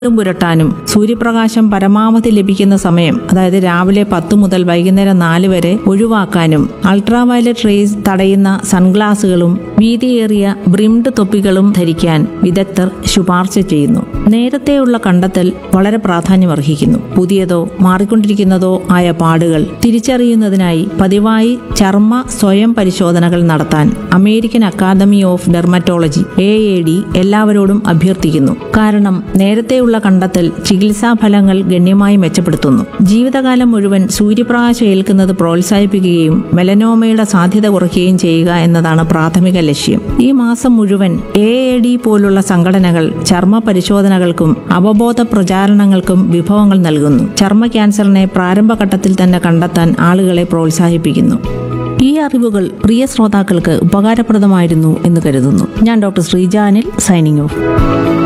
വീണ്ടും പുരട്ടാനും സൂര്യപ്രകാശം പരമാവധി ലഭിക്കുന്ന സമയം അതായത് രാവിലെ പത്ത് മുതൽ വൈകുന്നേരം നാല് വരെ ഒഴിവാക്കാനും അൾട്രാവയലറ്റ് റേസ് തടയുന്ന സൺഗ്ലാസുകളും വീതിയേറിയ ബ്രിംഡ് തൊപ്പികളും ധരിക്കാൻ വിദഗ്ധർ ശുപാർശ ചെയ്യുന്നു നേരത്തെയുള്ള കണ്ടെത്തൽ വളരെ പ്രാധാന്യമർഹിക്കുന്നു പുതിയതോ മാറിക്കൊണ്ടിരിക്കുന്നതോ ആയ പാടുകൾ തിരിച്ചറിയുന്നതിനായി പതിവായി ചർമ്മ സ്വയം പരിശോധനകൾ നടത്താൻ American academy of dermatology A A D എല്ലാവരോടും അഭ്യർത്ഥിക്കുന്നു കാരണം നേരത്തെയുള്ള കണ്ടെത്തൽ ചികിത്സാ ഫലങ്ങൾ ഗണ്യമായി മെച്ചപ്പെടുത്തുന്നു ജീവിതകാലം മുഴുവൻ സൂര്യപ്രകാശം ഏൽക്കുന്നത് പ്രോത്സാഹിപ്പിക്കുകയും മെലനോമയുടെ സാധ്യത കുറയ്ക്കുകയും ചെയ്യുക എന്നതാണ് പ്രാഥമിക ലക്ഷ്യം ഈ മാസം മുഴുവൻ എ എ ഡി പോലുള്ള സംഘടനകൾ ചർമ്മ പരിശോധനകൾക്കും അവബോധ പ്രചാരണങ്ങൾക്കും വിഭവങ്ങൾ നൽകുന്നു ചർമ്മ ക്യാൻസറിനെ പ്രാരംഭഘട്ടത്തിൽ തന്നെ കണ്ടെത്താൻ ആളുകളെ പ്രോത്സാഹിപ്പിക്കുന്നു ഈ അറിവുകൾ പ്രിയ ശ്രോതാക്കൾക്ക് ഉപകാരപ്രദമായിരുന്നു എന്ന് കരുതുന്നു ഞാൻ ഡോക്ടർ ശ്രീജാനിൽ സൈനിങ് ഓഫ്